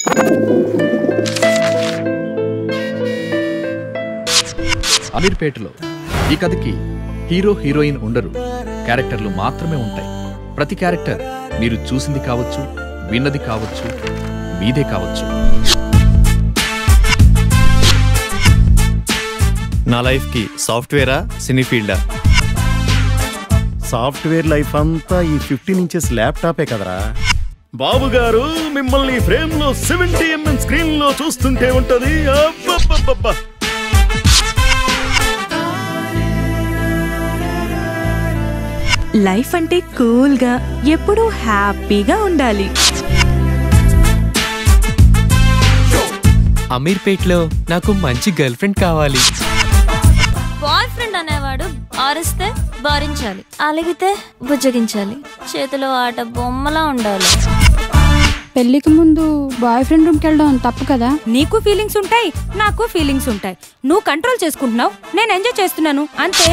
అమీర్పేటలో ఈ కథకి హీరో హీరోయిన్ ఉండరు క్యారెక్టర్లు మాత్రమే ఉంటాయి ప్రతి క్యారెక్టర్ మీరు చూసింది కావచ్చు విన్నది కావచ్చు మీదే కావచ్చు నా లైఫ్కి సాఫ్ట్వేరా సినీ ఫీల్డా సాఫ్ట్వేర్ లైఫ్ అంతా ఈ ఫిఫ్టీన్ ఇంచెస్ ల్యాప్టాపే కదరా బాబు గారు మిమ్మల్ని ఫ్రేమ్ లో సెవెంటీ ఎంఎం స్క్రీన్ లో చూస్తుంటే ఉంటది అబ్బబ్బబ్బబ్బా. లైఫ్ అంటే కూల్గా ఎప్పుడూ హ్యాపీగా ఉండాలి అమీర్పేట్లో నాకు మంచి గర్ల్ ఫ్రెండ్ కావాలి బాయ్ ఫ్రెండ్ అనేవాడు ఆరిస్తే భరించాలి అలిగితే బుజ్జగించాలి చేతిలో ఆట బొమ్మలా ఉండాలి పెళ్లికి ముందు బాయ్ ఫ్రెండ్ రూమ్కి వెళ్ళడం తప్పు కదా నీకు ఫీలింగ్స్ ఉంటాయి నాకు ఫీలింగ్స్ ఉంటాయి నువ్వు కంట్రోల్ చేసుకుంటున్నావు నేను ఎంజాయ్ చేస్తున్నాను అంతే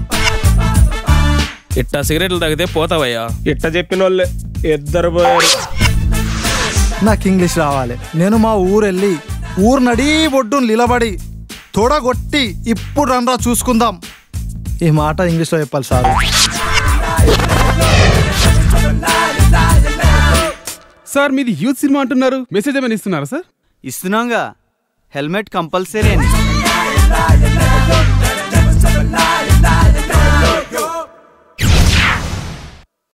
ఇట్టా సిగరెట్లు తాగితే పోతావయ్యా ఇట్ట చెప్పిన వాళ్ళే ఇద్దరు పోయారు నాకు ఇంగ్లీష్ రావాలి నేను మా ఊరెళ్ళి ఊరు నడి ఒడ్డును నిలబడి తొడగొట్టి ఇప్పుడు రండ్రా చూసుకుందాం ఈ మాట ఇంగ్లీష్లో చెప్పాలి సార్ సార్ మీది యూత్ సినిమా అంటున్నారు మెసేజ్ ఏమైనా ఇస్తున్నారా సార్ ఇస్తున్నాంగా హెల్మెట్ కంపల్సరీ అని